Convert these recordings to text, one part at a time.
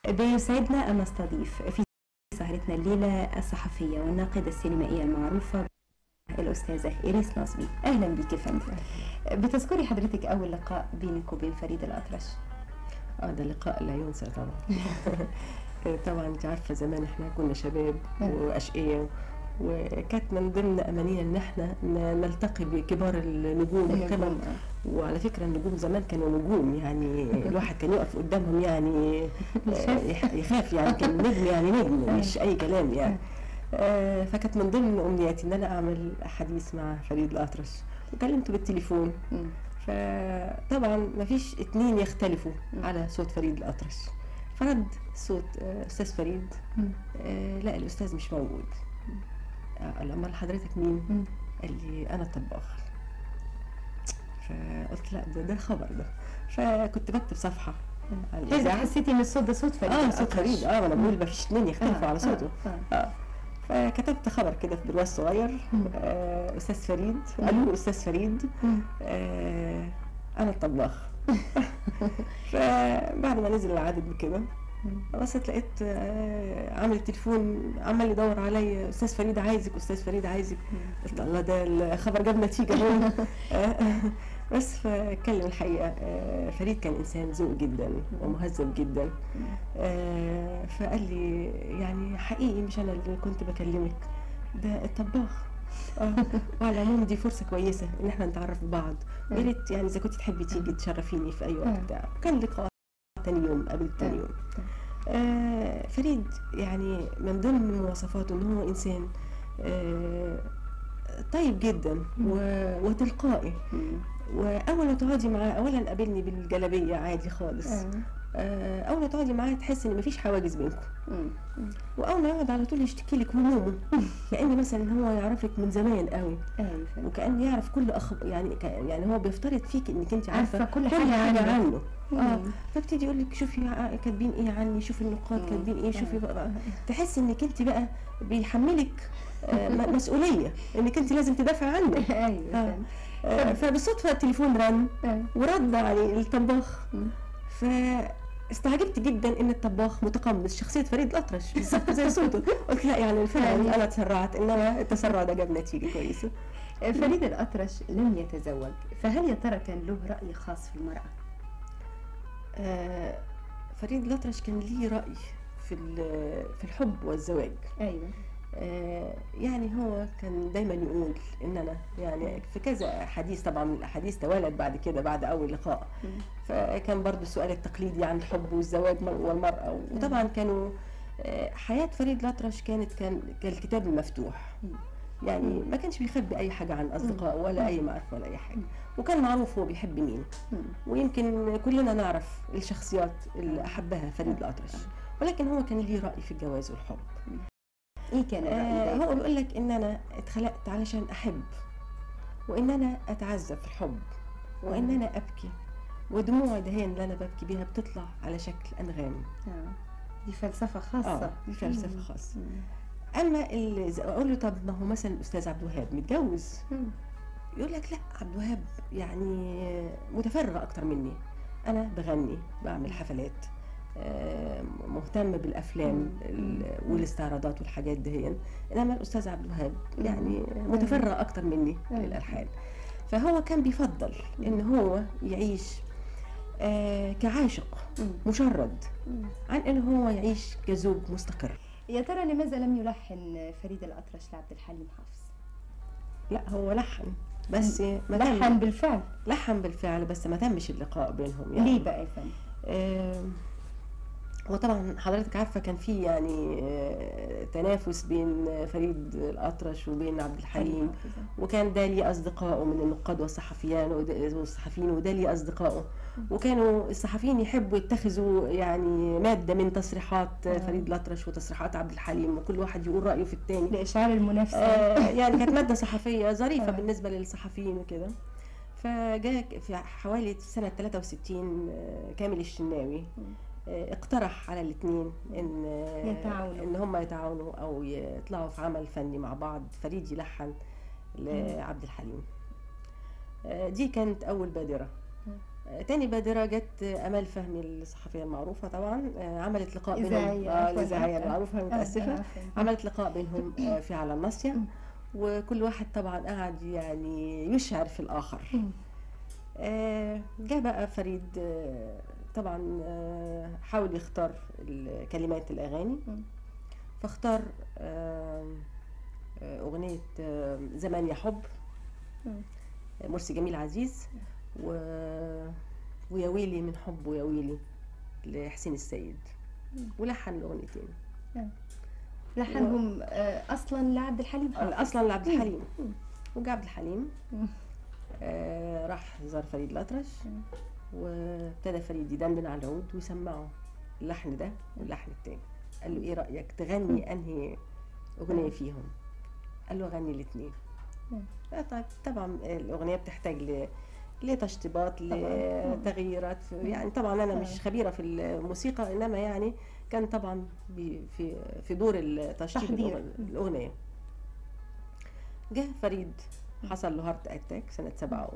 بيسعدنا أن نستضيف في سهرتنا الليلة الصحفية والناقدة السينمائية المعروفة الأستاذة إيريس نصبي أهلا بك يا فندم بتذكري حضرتك أول لقاء بينك وبين فريد الأطرش اه ده لقاء لا ينسى طبعا طبعا انت عارفه زمان احنا كنا شباب واشقياء وكانت من ضمن امانينا ان احنا ن- نلتقي بكبار النجوم والقمم وعلى فكره النجوم زمان كانوا نجوم يعني الواحد كان يقف قدامهم يعني آه، يح- يخاف يعني كان نجم يعني نجم مش اي كلام يعني آه، فكانت من ضمن امنياتي ان انا اعمل حديث مع فريد الاطرش وكلمته بالتليفون مم. فطبعا ما فيش اتنين يختلفوا مم. على صوت فريد الأطرش فرد صوت آه، أستاذ فريد مم. آه، لا الأستاذ مش موجود آه، قال له، أمال حضرتك مين؟ مم. قال لي أنا الطباخ فقلت لا ده ده خبر ده فكنت بكتب صفحة على إذا الإذاعة. حسيتي إن الصوت ده صوت فريد اه صوت الأطرش. فريد اه ما انا بقول ما فيش اتنين يختلفوا آه، على صوته آه، آه. اه فكتبت خبر كده في برواز صغير مم. آه استاذ فريد مم. قالوا استاذ فريد مم. آه انا الطباخ فبعد ما نزل العدد بكده بصيت لقيت آه عامل التليفون عمال يدور عليا استاذ فريد عايزك استاذ فريد عايزك قلت الله ده الخبر جاب نتيجه هو آه، بس فاتكلم الحقيقه آه، فريد كان انسان ذوق جدا ومهذب جدا آه، فقال لي يعني حقيقي مش انا اللي كنت بكلمك ده الطباخ اه وعلى العموم دي فرصه كويسه ان احنا نتعرف ببعض ويا ريت يعني اذا كنت تحبي تيجي تشرفيني في اي وقت آه. بتاع كان لقاء تاني يوم قبل تاني آه. يوم آه فريد يعني من ضمن مواصفاته ان هو انسان آه طيب جدا و- وتلقائي مم. واول ما تقعدي معاه اولا قابلني بالجلابيه عادي خالص آه. آه، اول ما تقعدي معاه تحسي ان مفيش حواجز بينكم مم. واول ما يقعد على طول يشتكي لك همومه كان مثلا هو يعرفك من زمان قوي أيوة فندم. وكان يعرف كل أخ... يعني ك... يعني هو بيفترض فيك انك انت عارفه, عارفة كل كل حاجة حاجه عنه. عنه اه مم. فابتدي يقول لك شوفي ع- كاتبين ايه عني شوفي النقاد مم. كاتبين ايه شوفي آه. بقى تحسي انك انت بقى بيحملك آه، م- مسؤوليه انك انت لازم تدافع عنه أيوة آه. فندم. آه، فبالصدفه التليفون رن آه. ورد عليه الطباخ مم. فاستعجبت جدا ان الطباخ متقمص شخصيه فريد الاطرش بالظبط زي صوته قلت لا يعني فعلا انا تسرعت انما التسرع ده جاب نتيجه كويسه فريد الأطرش لم يتزوج فهل يا ترى كان له رأي خاص في المرأة؟ آه، فريد الأطرش كان ليه رأي في ال- في الحب والزواج أيوة آه، يعني هو كان دايما يقول ان انا يعني في كذا حديث طبعا من الاحاديث توالت بعد كده بعد اول لقاء مم. فكان برضو السؤال التقليدي عن الحب والزواج مر- والمرأة وطبعا كانوا آه، حياة فريد الأطرش كانت كان كالكتاب المفتوح مم. يعني ما كانش بيخبي أي حاجة عن أصدقائه ولا أي معرفة ولا أي حاجة وكان معروف هو بيحب مين مم. ويمكن كلنا نعرف الشخصيات اللي أحبها فريد الأطرش ولكن هو كان ليه رأي في الجواز والحب إيه كان الرأي آه ده؟ هو بيقول لك ان انا اتخلقت علشان احب وان انا اتعذب في الحب وان انا ابكي ودموع دهان اللي انا ببكي بيها بتطلع على شكل انغام آه. دي فلسفة خاصة اه دي فلسفه مم. خاصه مم. اما ال- إذا اقول له طب ما هو مثلا الاستاذ عبد الوهاب متجوز مم. يقول لك لا عبد الوهاب يعني متفرغ اكتر مني انا بغني بعمل حفلات آه، مهتم بالافلام مم. ال- والاستعراضات والحاجات دهين انما الاستاذ عبد الوهاب يعني متفرغ اكتر مني مم. للالحان فهو كان بيفضل ان هو يعيش آه، كعاشق مم. مشرد مم. عن ان هو يعيش كزوج مستقر يا ترى لماذا لم يلحن فريد الأطرش لعبد الحليم حافظ؟ لا هو لحن بس ما تم- لحن بالفعل لحن بالفعل بس ما تمش اللقاء بينهم يعني ليه بقى يا فندم؟ آم، هو طبعا حضرتك عارفه كان في يعني آه، تنافس بين فريد الاطرش وبين عبد الحليم وكان ده ليه اصدقائه من النقاد والصحفيان وده- والصحفيين وده ليه اصدقائه وكانوا الصحفيين يحبوا يتخذوا يعني ماده من تصريحات آه. فريد الاطرش وتصريحات عبد الحليم وكل واحد يقول رايه في الثاني لإشعار المنافسة آه، يعني كانت ماده صحفيه ظريفه آه. بالنسبه للصحفيين وكده فجاء في حوالي سنه 63 آه، كامل الشناوي آه، اقترح على الاثنين ان آه، يتعاونوا. ان هم يتعاونوا او يطلعوا في عمل فني مع بعض فريد يلحن لعبد الحليم آه، دي كانت اول بادره آه، تاني بادرة جت أمال فهمي الصحفية المعروفة طبعا آه، عملت لقاء بينهم إذاعية، آه، عفواً. الإذاعية آه. المعروفة متأسفة عفواً. عملت لقاء بينهم آه، في على الناصية مم. وكل واحد طبعا قعد يعني يشعر في الآخر مم. آه، جاء بقى فريد آه، طبعا آه، حاول يختار ال- كلمات الأغاني مم. فاختار آه، آه، أغنية آه، زمان يا حب مم. مرسي جميل عزيز و... ويا ويلي من حب ويا ويلي لحسين السيد مم. ولحن الأغنيتين لحنهم آه، اصلا لعبد الحليم حافظ أصلا لعبد مم. الحليم مم. وجا عبد الحليم مم. آه راح زار فريد الأطرش مم. وابتدى فريد يدندن على العود ويسمعه اللحن ده واللحن التاني قال له ايه رأيك تغني انهي أغنية فيهم قال له غني الاثنين مم. طيب طبعا الأغنية بتحتاج ل لتشطيبات طبعاً. لتغييرات يعني طبعا انا آه. مش خبيره في الموسيقى انما يعني كان طبعا بي- في في دور التشطيب تحضير. الأغ- الاغنيه جه فريد حصل له هارت اتاك سنه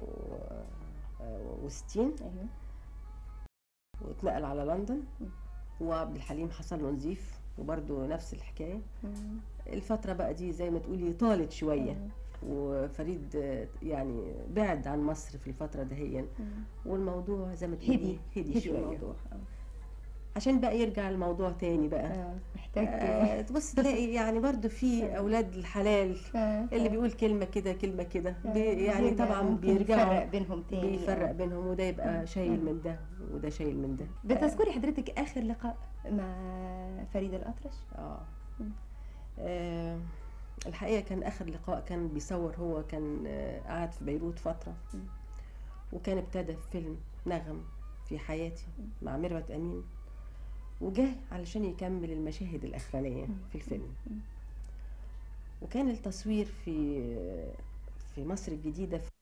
67 ايوه واتنقل على لندن مم. وعبد الحليم حصل له نزيف وبرده نفس الحكايه مم. الفتره بقى دي زي ما تقولي طالت شويه مم. وفريد آه، يعني بعد عن مصر في الفتره دهيا مم. والموضوع زي ما تقولي هدي هدي شويه الموضوع آه. عشان بقى يرجع الموضوع تاني بقى آه. محتاج آه تبص تلاقي يعني برضو في اولاد الحلال آه. اللي بيقول كلمه كده كلمه كده آه. بي يعني بيرجع طبعا ممكن بيرجعوا يفرق بينهم تاني بيفرق آه. بينهم وده يبقى شايل من ده وده شايل من ده بتذكري حضرتك اخر لقاء مع فريد الاطرش اه مم. آه، الحقيقه كان اخر لقاء كان بيصور هو كان آه، قعد في بيروت فتره مم. وكان ابتدى في فيلم نغم في حياتي مم. مع ميرفت امين وجه علشان يكمل المشاهد الاخرانيه مم. في الفيلم مم. وكان التصوير في في مصر الجديده في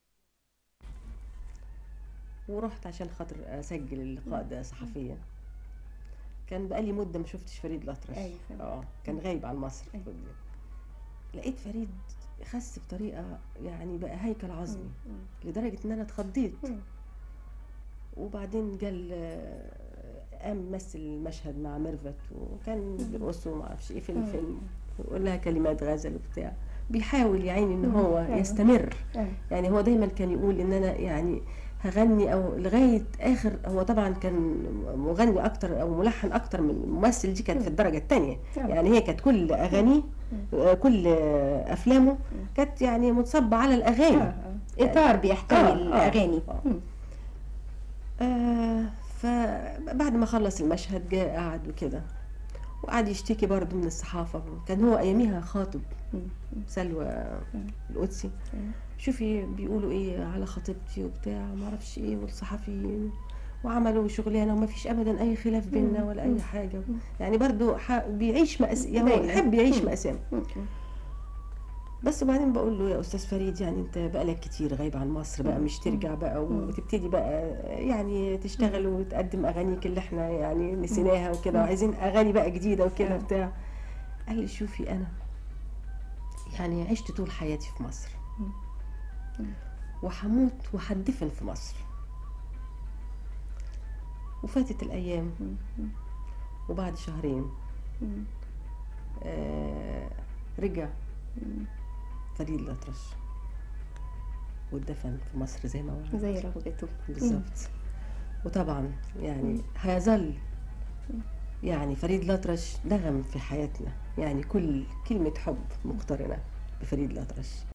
ورحت عشان خاطر اسجل اللقاء ده صحفيا كان بقالي مده ما شفتش فريد الأطرش أيوة فهمت. اه كان غايب عن مصر أيوة. لقيت فريد خس بطريقه يعني بقى هيكل عظمي مم. لدرجه ان انا اتخضيت مم. وبعدين جال آه، قام مثل المشهد مع ميرفت وكان بيرقصوا ما اعرفش ايه في مم. الفيلم ويقول لها كلمات غزل وبتاع بيحاول يا عيني ان مم. هو أيوة. يستمر آه. يعني هو دايما كان يقول ان انا يعني هغني او لغايه اخر هو طبعا كان مغني اكتر او ملحن اكتر من الممثل دي كانت في الدرجه الثانيه آه. يعني هي كانت كل اغانيه آه، كل آه، افلامه كانت يعني متصبه على آه. الاغاني آه. اطار بيحتوي آه. آه. الاغاني آه. مم. آه فبعد ما خلص المشهد جاء قعد وكده وقعد يشتكي برضه من الصحافة كان هو أياميها خاطب مم. سلوى القدسي مم. شوفي بيقولوا ايه على خطيبتي وبتاع ما اعرفش ايه والصحفيين وعملوا شغلانه وما فيش ابدا اي خلاف بيننا ولا اي حاجه يعني برضو ح- بيعيش مأس... يعني هو دايماً. يحب يعيش مم. مأساة مم. بس وبعدين بقول له يا استاذ فريد يعني انت بقالك كتير غايب عن مصر بقى مم. مش ترجع بقى مم. وتبتدي بقى يعني تشتغل وتقدم اغانيك اللي احنا يعني نسيناها وكده مم. وعايزين اغاني بقى جديده وكده آه. بتاع قال لي شوفي انا يعني عشت طول حياتي في مصر مم. مم. وحموت وحدفن في مصر وفاتت الايام مم. وبعد شهرين مم. آه رجع مم. فريد الأطرش واتدفن في مصر زي ما هو زي رغبته بالظبط وطبعا يعني هيظل يعني فريد الأطرش نغم في حياتنا يعني كل كلمة حب مقترنة بفريد الأطرش